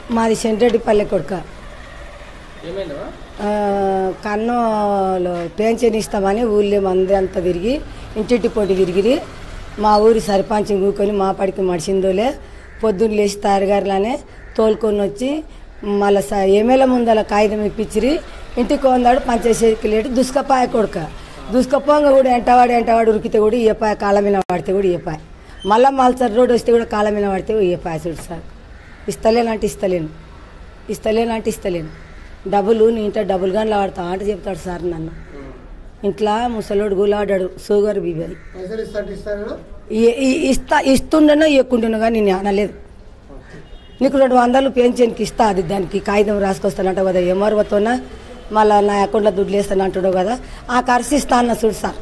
మాది శంరెడ్డిపల్లె కొడుక ఏమైందమ్మా ఆ, కన్నులో పెన్షన్ ఇస్తామని ఊళ్ళో మంది అంతా తిరిగి ఇంటింటి పొట్టి తిరిగిరి మా ఊరి సర్పంచ్ కూకొని మా పడికి మడిసిందోలే పొద్దున్న లేచి తారగారులానే తోలుకొని వచ్చి మళ్ళీ స ఎమ్మెల్యే ముందల కాగితం ఇప్పించిరి ఇంటికి కొందాడు పంచాయతీకి లేటు దుష్కపాయ కొడుక దుష్కపోంగ కూడా ఎంటవాడు ఎంటవాడు ఉరికితే కూడా ఇయ్యపాయ కాళ్ళ మీద పడితే కూడా ఇయ్యపాయ మళ్ళీ మల్సర్ రోడ్ వస్తే కూడా కాళ్ళ మీద పడితే ఇయ్యపాయ చూడు సార్ ఇస్తలేనంటే ఇస్తలేను ఇస్తలేనంటే ఇస్తలేను డబ్బులు నీ ఇంట్లో డబ్బులు కానీ వాడతా అంటే చెప్తాడు సార్ నన్ను ఇంట్లో ముసలోడు గులాడాడు షుగర్ బీబీ అది పైసలు ఇస్తాంటే ఇస్తాను ఈ- ఈ- ఇస్తా ఇస్తుండనో ఇవ్వకుండానో కానీ నేను అనలేదు నీకు రెండు వందలు పెన్షన్కి ఇస్తా అది దానికి కాగితం రాసుకొస్తానంటావు కదా ఎంఆర్ఓతోన మళ్ళీ నా అకౌంట్లో దుడ్లు వేస్తాను అంటాడు కదా ఆ ఖర్చు ఇస్తా అన్న చూడు సార్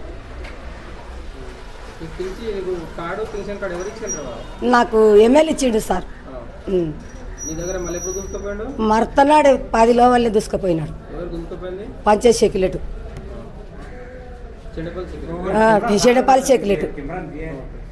నీకు పిలిచి నీకు కార్డు పెన్షన్ కార్డు ఎవరు ఇచ్చారు రా నాకు ఎమ్మెల్యే ఇచ్చిండు సార్ ఉమ్. నీ దగ్గర మళ్ళీ ఎప్పుడు గుర్తుకుపోయాడు మర్తనాడు పదిలో వాళ్ళే దూసుకుపోయినాడు ఎవరు గుర్తుకుపోయింది పంచాయతీ సెక్యులేటు చెండపల్లి సెక్రటరీ చెడపాలి సెక్యులేటు